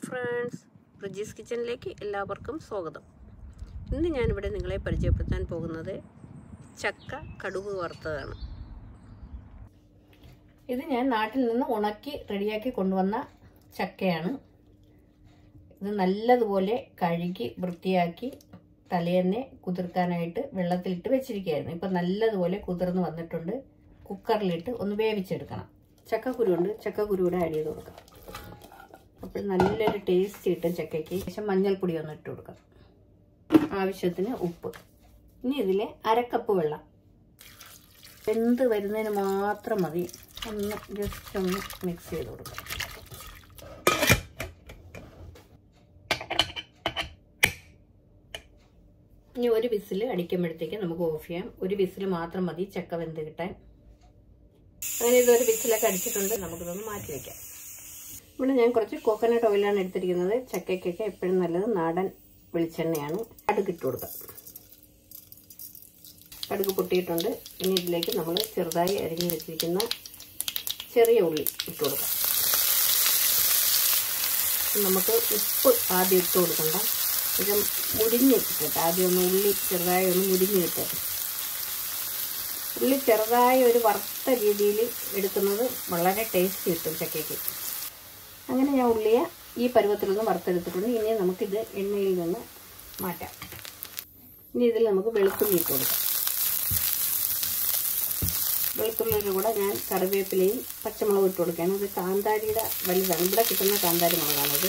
friends Regis കിച്ചണിലേക്ക് എല്ലാവർക്കും സ്വാഗതം ഇന്ന് ഞാനിവിടെ നിങ്ങളെ പരിചയപ്പെടുത്താൻ പോകുന്നത് ചക്ക കടുക് വറുത്തതാണ് ഇത് ഞാൻ നാട്ടിൽ നിന്ന് ഉണക്കി റെഡിയാക്കി കൊണ്ടുവന്ന ചക്കയാണ് ഇത് നല്ലതുപോലെ കഴുകി വൃത്തിയാക്കി തലേന്നെ കുതിർക്കാനായിട്ട് വെള്ളത്തിലിട്ട് വെച്ചിരിക്കുകയായിരുന്നു ഇപ്പം നല്ലതുപോലെ കുതിർന്ന് വന്നിട്ടുണ്ട് കുക്കറിലിട്ട് ഒന്ന് വേവിച്ചെടുക്കണം ചക്കക്കുരു ഉണ്ട് ചക്കക്കുരുവിടെ ആഡ് ചെയ്ത് കൊടുക്കാം അപ്പോൾ നല്ലൊരു ടേസ്റ്റ് കിട്ടും ചക്കയ്ക്ക് ശേഷം മഞ്ഞൾപ്പൊടി ഒന്ന് ഇട്ട് കൊടുക്കാം ആവശ്യത്തിന് ഉപ്പ് ഇനി ഇതിൽ അരക്കപ്പ് വെള്ളം വെന്ത് വരുന്നതിന് മാത്രം മതി ഒന്ന് ജസ്റ്റ് ഒന്ന് മിക്സ് ചെയ്ത് കൊടുക്കാം ഇനി ഒരു വിസിൽ അടിക്കുമ്പോഴത്തേക്ക് നമുക്ക് ഓഫ് ചെയ്യാം ഒരു വിസിൽ മാത്രം മതി ചക്ക വെന്ത് കിട്ടാൻ അങ്ങനെ ഇതൊരു വിസിലൊക്കെ അടിച്ചിട്ടുണ്ട് നമുക്കിതൊന്ന് മാറ്റി വയ്ക്കാം ഇവിടെ ഞാൻ കുറച്ച് കോക്കനട്ട് ഓയിലാണ് എടുത്തിരിക്കുന്നത് ചക്കയ്ക്കൊക്കെ എപ്പോഴും നല്ലത് നാടൻ വെളിച്ചെണ്ണയാണ് കടുക് ഇട്ട് കൊടുക്കാം കടുക് പൊട്ടിയിട്ടുണ്ട് ഇനി ഇതിലേക്ക് നമ്മൾ ചെറുതായി അരിഞ്ഞു വെച്ചിരിക്കുന്ന ചെറിയ ഉള്ളി ഇട്ട് കൊടുക്കാം നമുക്ക് ഉപ്പ് ആദ്യം ഇട്ട് കൊടുക്കണ്ട ഇത് മുരിഞ്ഞ് കിട്ടട്ടെ ആദ്യം ഒന്ന് ഉള്ളി ചെറുതായി ഒന്ന് മുരിഞ്ഞ് കിട്ടട്ടെ ഉള്ളി ചെറുതായി ഒരു വറുത്ത രീതിയിൽ എടുക്കുന്നത് വളരെ ടേസ്റ്റ് കിട്ടും ചക്കയ്ക്ക് അങ്ങനെ ഞാൻ ഉള്ളിയെ ഈ പരുവത്തിലൊന്ന് വറുത്തെടുത്തിട്ടുണ്ട് ഇനി നമുക്കിത് എണ്ണയിൽ നിന്ന് മാറ്റാം ഇനി ഇതിൽ നമുക്ക് വെളുത്തുള്ളി ഇട്ട് കൊടുക്കാം വെളുത്തുള്ളിയുടെ കൂടെ ഞാൻ കറിവേപ്പിലയും പച്ചമുളകും ഇട്ട് കൊടുക്കുകയാണ് ഇത് കാന്താരിയുടെ വലുതാണ് ഇവിടെ കിട്ടുന്ന കാന്താരി മുളകാണത്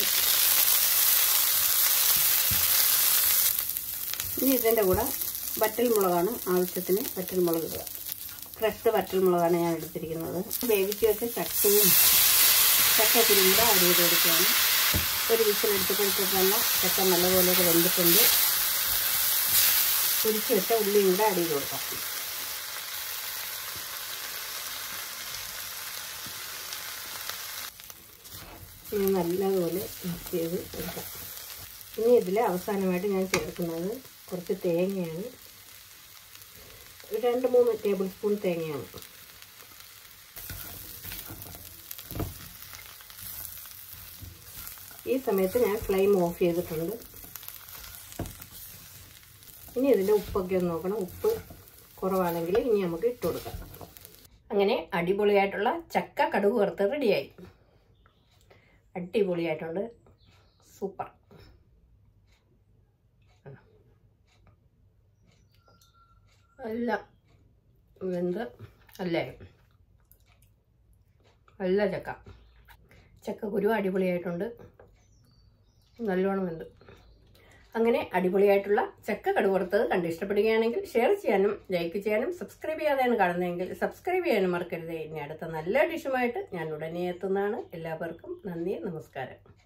ഇനി ഇതിൻ്റെ കൂടെ വറ്റൽ മുളകാണ് ആവശ്യത്തിന് വറ്റൽ മുളക് ഇടുക ക്രഷ്ഡ് വറ്റൽ മുളകാണ് ഞാൻ എടുത്തിരിക്കുന്നത് വേവിച്ച് വെച്ച ചക്കയും ചക്കക്കുരും കൂടെ ആഡ് ചെയ്ത് കൊടുക്കുകയാണ് ഒരു വിസിലെടുത്തപ്പോഴത്തേക്ക് തന്നെ ചക്ക നല്ലപോലെയൊക്കെ വെന്തിട്ടുണ്ട് പൊരിച്ച് വെച്ച ഉള്ളിയും കൂടെ ആഡ് ചെയ്ത് കൊടുക്കാം ഇനി നല്ലതുപോലെ മിക്സ് ചെയ്ത് എടുക്കാം ഇനി ഇതിൽ അവസാനമായിട്ട് ഞാൻ ചേർക്കുന്നത് കുറച്ച് തേങ്ങയാണ് രണ്ട് മൂന്ന് ടേബിൾ സ്പൂൺ തേങ്ങയാണ് ഈ സമയത്ത് ഞാൻ ഫ്ലെയിം ഓഫ് ചെയ്തിട്ടുണ്ട് ഇനി ഇതിൻ്റെ ഉപ്പൊക്കെ ഒന്ന് നോക്കണം ഉപ്പ് കുറവാണെങ്കിൽ ഇനി നമുക്ക് ഇട്ട് കൊടുക്കാം അങ്ങനെ അടിപൊളിയായിട്ടുള്ള ചക്ക കടുക് വറുത്ത് റെഡിയായി അടിപൊളിയായിട്ടുണ്ട് സൂപ്പർ എല്ലാം വെന്ത് അല്ലേ നല്ല ചക്ക ചക്കക്കുരു അടിപൊളിയായിട്ടുണ്ട് നല്ലോണം വെന്ത് അങ്ങനെ അടിപൊളിയായിട്ടുള്ള ചക്ക കടുവറുത്തത് കണ്ട് ഇഷ്ടപ്പെടുകയാണെങ്കിൽ ഷെയർ ചെയ്യാനും ലൈക്ക് ചെയ്യാനും സബ്സ്ക്രൈബ് ചെയ്യാതെയാണ് കാണുന്നതെങ്കിൽ സബ്സ്ക്രൈബ് ചെയ്യാനും മറക്കരുത് ഇനി അടുത്ത നല്ല ഡിഷുമായിട്ട് ഞാൻ ഉടനെ എത്തുന്നതാണ് എല്ലാവർക്കും നന്ദി നമസ്കാരം